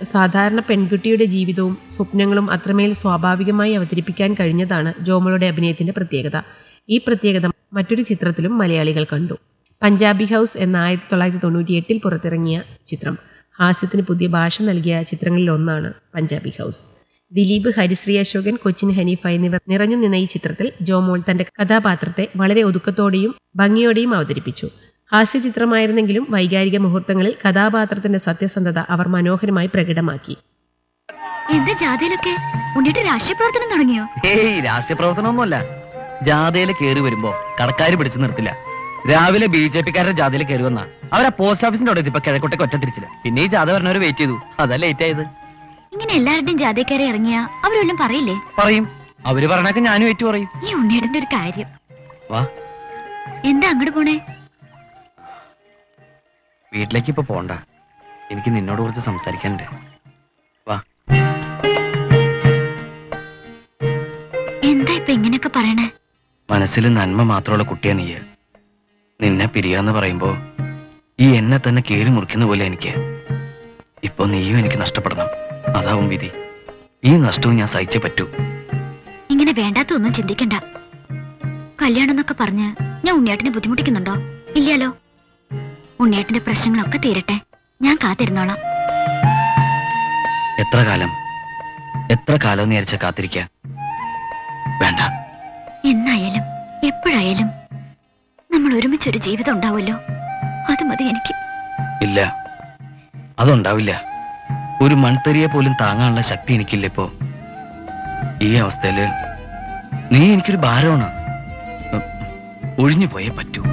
സാധാരണ പെൺകുട്ടിയുടെ ജീവിതവും സ്വപ്നങ്ങളും അത്രമേൽ സ്വാഭാവികമായി അവതരിപ്പിക്കാൻ കഴിഞ്ഞതാണ് ജോമോളുടെ അഭിനയത്തിന്റെ പ്രത്യേകത ഈ പ്രത്യേകത മറ്റൊരു ചിത്രത്തിലും മലയാളികൾ കണ്ടു പഞ്ചാബി ഹൗസ് എന്ന ആയിരത്തി തൊള്ളായിരത്തി തൊണ്ണൂറ്റി എട്ടിൽ പുറത്തിറങ്ങിയ ചിത്രം ഹാസ്യത്തിന് പുതിയ ഭാഷ നൽകിയ ചിത്രങ്ങളിൽ ഒന്നാണ് പഞ്ചാബി ഹൗസ് ദിലീപ് ഹരിശ്രീ അശോകൻ കൊച്ചിൻ ഹനീഫ എന്നിവർ നിറഞ്ഞു നിന്ന ഈ ചിത്രത്തിൽ ജോമോൾ തന്റെ കഥാപാത്രത്തെ വളരെ ഒതുക്കത്തോടെയും ഭംഗിയോടെയും അവതരിപ്പിച്ചു ഹാസ്യചിത്രമായിരുന്നെങ്കിലും വൈകാരിക മുഹൂർത്തങ്ങളിൽ കഥാപാത്രത്തിന്റെ സത്യസന്ധത അവർ മനോഹരമായി പ്രകടമാക്കി എന്താ ജാഥയിലൊക്കെ ഉണ്ണിട്ട് രാഷ്ട്രീയ പ്രവർത്തനം തുടങ്ങിയോ ഏയ് രാഷ്ട്രീയ പ്രവർത്തനമൊന്നുമല്ല ജാഥയിൽ കയറി വരുമ്പോ കടക്കാര് പിടിച്ചു നിർത്തില്ല രാവിലെ ബി ജെ പിക്കാരുടെ ജാഥയിൽ കയറി വന്ന അവരാ പോസ്റ്റ് ഓഫീസിന്റെ അവിടെ ഇപ്പൊ കിഴക്കോട്ടേക്ക് ഒറ്റ തിരിച്ചില്ല പിന്നെ ഈ ജാഥ പറഞ്ഞവര് വെയിറ്റ് ചെയ്തു അതാ ലേറ്റ് ആയത് ഇങ്ങനെ എല്ലാവരുടെയും ജാഥക്കാരെ ഇറങ്ങിയ അവരെല്ലാം പറയില്ലേ പറയും അവര് പറഞ്ഞൊക്കെ ഞാനും ഏറ്റു പറയും ഈ ഉണ്ണിയുടെ ഒരു കാര്യം വാ എന്താ അങ്ങോട്ട് പോണേ വീട്ടിലേക്ക് ഇപ്പൊ പോണ്ട എനിക്ക് നിന്നോട് കുറച്ച് സംസാരിക്കാനുണ്ട് വാ എന്താ ഇപ്പൊ ഇങ്ങനെയൊക്കെ പറയണേ മനസ്സിൽ നന്മ മാത്രമുള്ള കുട്ടിയാ നീ നിന്നെ പിരിയാന്ന് പറയുമ്പോ ഈ എന്നെ തന്നെ കീറി മുറിക്കുന്ന പോലെ എനിക്ക് ഇപ്പൊ നീയും എനിക്ക് നഷ്ടപ്പെടണം അതാവും വിധി ഈ നഷ്ടവും ഞാൻ സഹിച്ചേ പറ്റൂ ഇങ്ങനെ വേണ്ടാത്തൊന്നും ചിന്തിക്കണ്ട കല്യാണം എന്നൊക്കെ പറഞ്ഞ് ഞാൻ ഉണ്ണിയേട്ടനെ ബുദ്ധിമുട്ടിക്കുന്നുണ്ടോ ഇല്ലല്ലോ ഉണ്ണിയേട്ടന്റെ പ്രശ്നങ്ങളൊക്കെ തീരട്ടെ ഞാൻ കാത്തിരുന്നോളാം എത്ര കാലം എത്ര കാലം എന്ന് വിചാരിച്ച കാത്തിരിക്ക വേണ്ട എന്നായാലും എപ്പോഴായാലും നമ്മൾ ഒരുമിച്ചൊരു ജീവിതം ഉണ്ടാവുമല്ലോ അത് മതി എനിക്ക് ഇല്ല അതുണ്ടാവില്ല ഒരു മൺതരിയെ പോലും താങ്ങാനുള്ള ശക്തി എനിക്കില്ല ഇപ്പോ ഈ അവസ്ഥയില് നീ എനിക്കൊരു ഭാരമാണ് ഉം, ഒഴിഞ്ഞു പോയേ പറ്റൂ